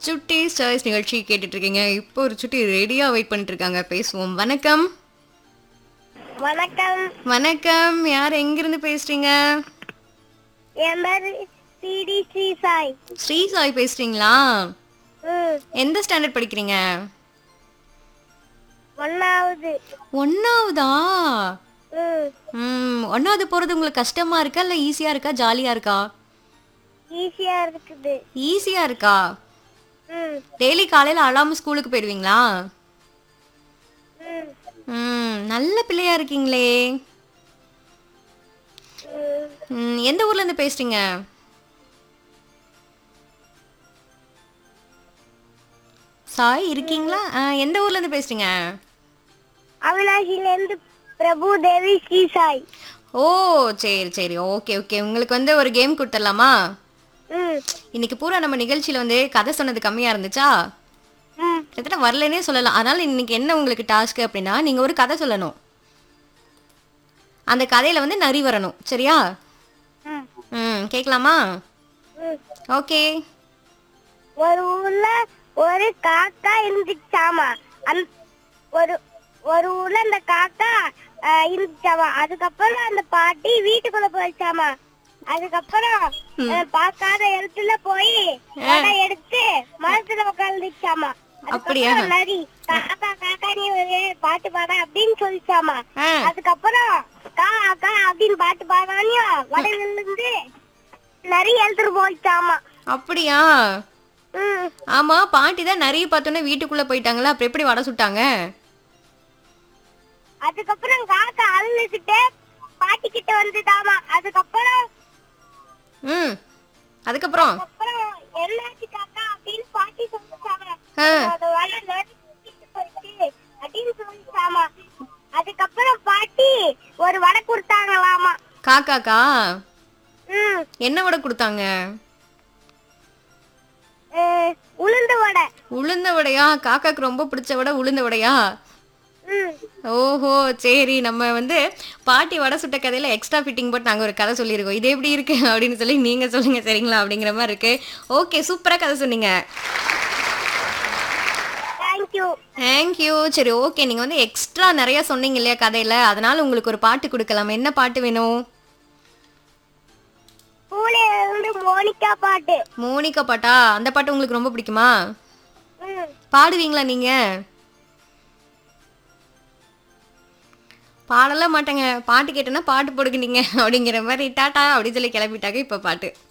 சுட்டி சாய்ஸ் நிகழ்ச்சி கேட்டுட்டு இருக்கீங்க இப்போ ஒரு சுட்டி ரெடியா வெயிட் பண்ணிட்டு இருக்காங்க பேசுவோம் வணக்கம் வணக்கம் வணக்கம் யார் எங்கிருந்து பேசுறீங்க என் பேரு சிடி ஸ்ரீ சாய் ஸ்ரீ சாய் பேசுறீங்களா ம் எந்த ஸ்டாண்டர்ட் படிக்கிறீங்க ஒன்னாவது ஒன்னாவதா ம் ம் ஒன்னாவது போறது உங்களுக்கு கஷ்டமா இருக்கா இல்ல ஈஸியா இருக்கா ஜாலியா இருக்கா ஈஸியா இருக்குது ஈஸியா இருக்கா ம் டெய்லி காலையில அழாம ஸ்கூலுக்கு போயிடுவீங்களா ம் ம் நல்ல பிள்ளையா இருக்கீங்களே ம். ம், எந்த ஊர்ல இருந்து பேசுறீங்க சாய் இருக்கீங்களா ஆ, எந்த ஊர்ல இருந்து பேசுறீங்க அவினாஷில இருந்து பிரபு தேவி ஸ்ரீ சாய் ஓ சரி சரி ஓகே ஓகே உங்களுக்கு வந்து ஒரு கேம் கொடுத்துடலாமா ம் இன்னைக்கு பூரா நம்ம நிகழ்ச்சியில வந்து கதை சொன்னது கம்மியா இருந்துச்சா ம் கிட்டத்தட்ட வரலனே சொல்லலாம் அதனால இன்னைக்கு என்ன உங்களுக்கு டாஸ்க் அப்படின்னா நீங்க ஒரு கதை சொல்லணும் அந்த கதையில வந்து நரி வரணும் சரியா ம் ம் கேட்கலாமா ம் ஓகே ஒரு ஊர்ல ஒரு காக்கா இருந்துச்சாமா அந் ஒரு ஒரு ஊர்ல அந்த காக்கா அஹ், இருந்துச்சாமா அதுக்கப்புறம் அந்த பாட்டி வீட்டுக்குள்ள போயிடுச்சாமா அதுக்கப்புறம் அஹ், பார்க்காத இடத்துல போய் வடை எடுத்து மரத்துல உட்காந்துச்சாமா அப்படியா? நரி காக்கா காக்கா நீ ஒரு பாட்டு பாட அப்படின்னு சொல்லிச்சாமா ஆ அதுக்கப்புறம் கா கா அப்படின்னு பாட்டு பாடானியும் வடையில இருந்து நரி எழுத்துட்டு போயிடுச்சாமா அப்படியா ம் ஆமா பாட்டி தான் நிறைய பார்த்தோன்னே வீட்டுக்குள்ள போயிட்டாங்களா அப்புறம் எப்படி வடை சுட்டாங்க அதுக்கப்புறம் காக்கா அழுதுகிட்டு பாட்டி கிட்ட வந்துதாமா அதுக்கப்புறம் ம் அதுக்கப்புறம் அப்புறம் என்னாச்சு காக்கா அப்படின்னு பாட்டி சொல்லிச்சாமா ஆ அது வலை நடுக்கிட்டு போயிடுச்சு அப்படின்னு சொல்லிச்சாமா அதுக்கப்புறம் பாட்டி ஒரு வடை கொடுத்தாங்களாமா காக்காக்கா ம் என்ன வடை கொடுத்தாங்க அஹ், உளுந்து வடை உளுந்த வடையா காக்காக்கு ரொம்ப பிடிச்ச வடை உளுந்த வடையா ம் ஓஹோ சரி நம்ம வந்து பாட்டி வடை சுட்ட கதையில எக்ஸ்ட்ரா ஃபிட்டிங் போட்டு நாங்க ஒரு கதை சொல்லியிருக்கோம் இது எப்படி இருக்கு அப்படின்னு சொல்லி நீங்க சொல்லுங்க சரிங்களா அப்படிங்கிற மாதிரி இருக்கு ஓகே சூப்பரா கதை சொன்னீங்க தேங்க்யூ தேங்க்யூ சரி ஓகே நீங்க வந்து எக்ஸ்ட்ரா நிறைய சொன்னீங்க இல்லையா கதையில அதனால உங்களுக்கு ஒரு பாட்டு கொடுக்கலாம் என்ன பாட்டு வேணும் பூலே இருந்து மோனிகா பாட்டு மோனிகா பாட்டா அந்த பாட்டு உங்களுக்கு ரொம்ப பிடிக்குமா ம் பாடுவீங்களா நீங்க பாடலாம் மாட்டேங்க பாட்டு கேட்டேன்னா பாட்டு போடுங்க நீங்க அப்படிங்கிற மாதிரி டாட்டா அப்படின்னு சொல்லி கிளப்பிட்டாங்க இப்ப பாட்டு